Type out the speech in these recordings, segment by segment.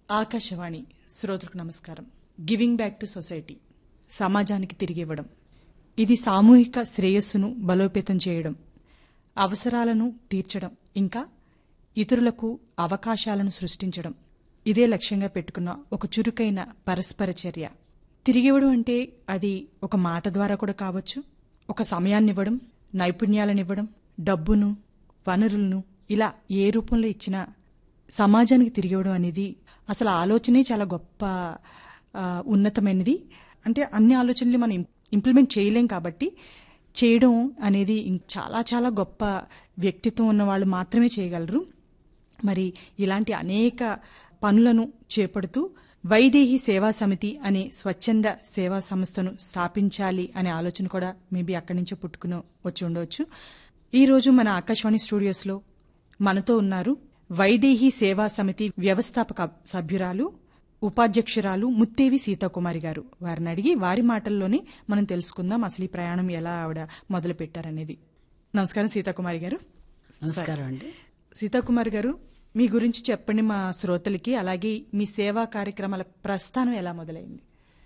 ఆకాశవాణి శ్రోతలకు నమస్కారం giving back to society సమాజానికి తిరిగి ఇవ్వడం ఇది సామూహిక శ్రేయస్సును బలోపేతం చేయడం అవసరాలను తీర్చడం ఇంకా ఇతరులకు అవకాశాలను సృష్టించడం ఇదే లక్ష్యంగా పెట్టుకున్న ఒక చురుకైన పరస్పర చర్య తిరిగివ్వడం అంటే అది ఒక మాట ద్వారా కూడా కావచ్చు ఒక సమయాన్ని ఇవ్వడం నైపుణ్యాలను ఇవ్వడం డబ్బును వనరులను ఇలా ఏ రూపంలో ఇచ్చినా సమాజానికి తిరిగివ్వడం అనేది అసలు ఆలోచనే చాలా గొప్ప ఆ, ఉన్నతమైనది అంటే అన్ని ఆలోచనలు మనం ఇం- ఇంప్లిమెంట్ చేయలేం కాబట్టి చేయడం అనేది ఇం- చాలా చాలా గొప్ప వ్యక్తిత్వం ఉన్న వాళ్ళు మాత్రమే చేయగలరు మరి ఇలాంటి అనేక పనులను చేపడుతూ వైదేహి సేవా సమితి అనే స్వచ్ఛంద సేవా సంస్థను స్థాపించాలి అనే ఆలోచన కూడా మేబీ అక్కడి నుంచో పుట్టుకుని వచ్చి ఉండవచ్చు ఈ రోజు మన ఆకాశవాణి స్టూడియోస్లో మనతో ఉన్నారు వైదేహి సేవా సమితి వ్యవస్థాపక సభ్యురాలు ఉపాధ్యక్షురాలు ముత్తేవి సీతాకుమారి గారు వారిని అడిగి వారి మాటల్లోనే మనం తెలుసుకుందాం అసలు ఈ ప్రయాణం ఎలా ఆవిడ మొదలు పెట్టారనేది నమస్కారం సీతాకుమారి గారు నమస్కారం అండి సీతాకుమార్ గారు మీ గురించి చెప్పండి మా శ్రోతలకి అలాగే మీ సేవా కార్యక్రమాల ప్రస్థానం ఎలా మొదలైంది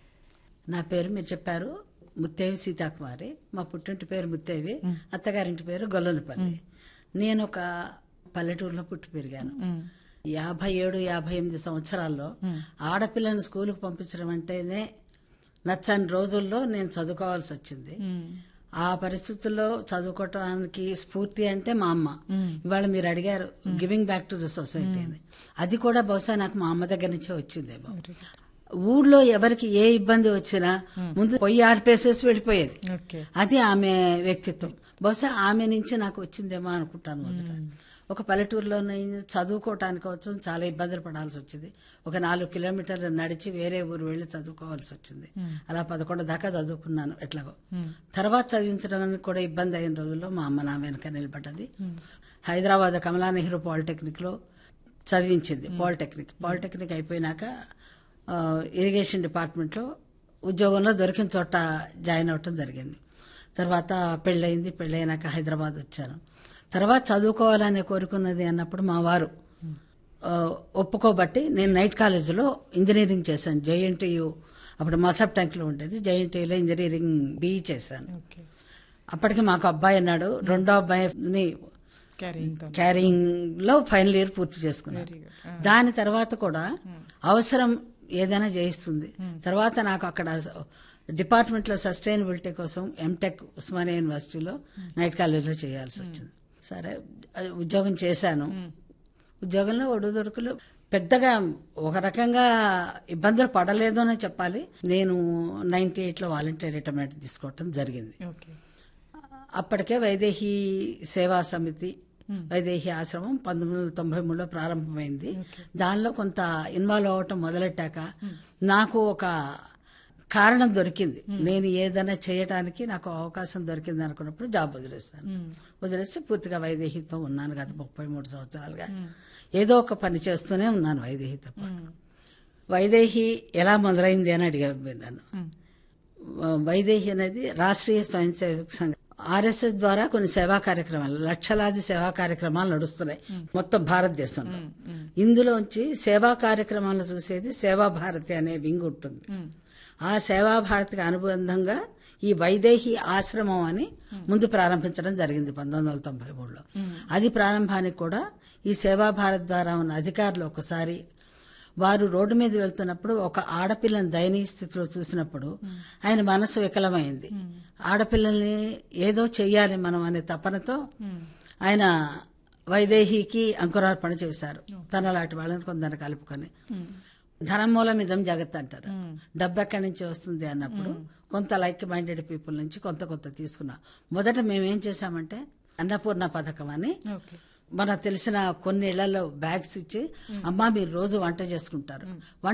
నా పేరు మీరు చెప్పారు ముత్తేవి సీతాకుమారి మా పుట్టింటి పేరు ముత్తేవి అత్తగారింటి పేరు గొల్లనపల్లి నేను ఒక పల్లెటూరులో పుట్టి పెరిగాను యాభై ఏడు యాభై ఎనిమిది సంవత్సరాల్లో ఆడపిల్లని స్కూలుకు పంపించడం అంటేనే నచ్చని రోజుల్లో నేను చదువుకోవాల్సి వచ్చింది ఆ పరిస్థితుల్లో చదువుకోవటానికి స్ఫూర్తి అంటే మా అమ్మ ఇవాళ మీరు అడిగారు giving back to the society అని అది కూడా బహుశా నాకు మా అమ్మ దగ్గర నుంచే వచ్చిందేమో ఊర్లో ఎవరికి ఏ ఇబ్బంది వచ్చినా ముందు పొయ్యి ఆడిపేసేసి వెళ్ళిపోయేది ఓకే అది ఆమె వ్యక్తిత్వం బహుశా ఆమె నుంచి నాకు వచ్చిందేమో అనుకుంటాను మొదట ఒక పల్లెటూరులో నేను చదువుకోవటానికి వచ్చి చాలా ఇబ్బందులు పడాల్సి వచ్చింది ఒక నాలుగు కిలోమీటర్లు నడిచి వేరే ఊరు వెళ్లి చదువుకోవాల్సి వచ్చింది అలా పదకొండు దాకా చదువుకున్నాను ఎట్లాగో తర్వాత చదివించడానికి కూడా ఇబ్బంది అయిన రోజుల్లో మా అమ్మ నా వెనక నిలబడ్డది హైదరాబాద్ కమలా నెహ్రూ పాలిటెక్నిక్ లో చదివించింది పాలిటెక్నిక్ పాలిటెక్నిక్ అయిపోయినాక ఆ, ఇరిగేషన్ డిపార్ట్మెంట్లో ఉద్యోగంలో దొరికిన చోట జాయిన్ అవ్వటం జరిగింది తర్వాత పెళ్ళయింది పెళ్ళైనాక హైదరాబాద్ వచ్చాను తర్వాత చదువుకోవాలని కోరుకున్నది అన్నప్పుడు మా వారు ఆ, ఒప్పుకోబట్టి నేను నైట్ కాలేజీలో ఇంజనీరింగ్ చేశాను జేఎన్టీయు అప్పుడు మసబ్ ట్యాంక్లో ఉండేది జేఎన్టీయులో ఇంజనీరింగ్ బీఈ చేశాను ఓకే అప్పటికి మాకు అబ్బాయి అన్నాడు రెండో అబ్బాయిని క్యారింగ్ తో క్యారింగ్ లో ఫైనల్ ఇయర్ పూర్తి చేసుకున్నాను Very good. దాని తర్వాత కూడా అవసరం ఏదైనా చేయిస్తుంది తర్వాత నాకు అక్కడ డిపార్ట్మెంట్ లో సస్టైనబిలిటీ కోసం ఎంటెక్ ఉస్మానియా యూనివర్సిటీలో నైట్ కాలేజీలో చేయాల్సి వచ్చింది సరే అది ఉద్యోగం చేశాను ఉద్యోగంలో ఒడుదొడుకులు పెద్దగా ఒక రకంగా ఇబ్బందులు పడలేదు అని చెప్పాలి నేను నైన్టీ ఎయిట్ లో వాలంటీర్ రిటైర్మెంట్ తీసుకోవటం జరిగింది ఓకే అప్పటికే వైదేహి సేవా సమితి వైదేహి ఆశ్రమం పంతొమ్మిది వందల తొంభై మూడులో ప్రారంభమైంది దానిలో కొంత ఇన్వాల్వ్ అవ్వటం మొదలెట్టాక నాకు ఒక కారణం దొరికింది నేను ఏదైనా చేయటానికి నాకు అవకాశం దొరికింది అనుకున్నప్పుడు జాబ్ వదిలేస్తాను వదిలేసి పూర్తిగా వైదేహితో ఉన్నాను గత ముప్పై మూడు సంవత్సరాలుగా ఏదో ఒక పని చేస్తూనే ఉన్నాను వైదేహితో పాటు వైదేహి ఎలా మొదలైంది అని అడిగాను నన్ను వైదేహి అనేది రాష్ట్రీయ స్వయం సేవక సంఘం ఆర్ఎస్ఎస్ ద్వారా కొన్ని సేవా కార్యక్రమాలు లక్షలాది సేవా కార్యక్రమాలు నడుస్తున్నాయి మొత్తం భారతదేశంలో ఇందులోంచి సేవా కార్యక్రమాలు చూసేది సేవా భారతి అనే వింగ్ ఉంటుంది ఆ సేవా భారతికి అనుబంధంగా ఈ వైదేహి ఆశ్రమం అని ముందు ప్రారంభించడం జరిగింది పంతొమ్మిది వందల తొంభై మూడులో అది ప్రారంభానికి కూడా ఈ సేవా భారత్ ద్వారా ఉన్న అధికారులు ఒకసారి వారు రోడ్డు మీద వెళ్తున్నప్పుడు ఒక ఆడపిల్లని దయనీయ స్థితిలో చూసినప్పుడు ఆయన మనసు వికలమైంది ఆడపిల్లల్ని ఏదో చెయ్యాలి మనం అనే తపనతో ఆయన వైదేహికి అంకురార్పణ చేశారు తనలాంటి వాళ్ళని కొందరు కలుపుకొని ధనం మూలం ఇదం జగత్ అంటారు డబ్బు ఎక్కడి నుంచి వస్తుంది అన్నప్పుడు కొంత లైక్ మైండెడ్ పీపుల్ నుంచి కొంత కొంత తీసుకున్నాం మొదట మేమేం చేశామంటే అన్నపూర్ణ పథకం అని ఓకే మనకు తెలిసిన కొన్ని ఇళ్లలో బ్యాగ్స్ ఇచ్చి అమ్మా మీరు రోజు వంట చేసుకుంటారు వంట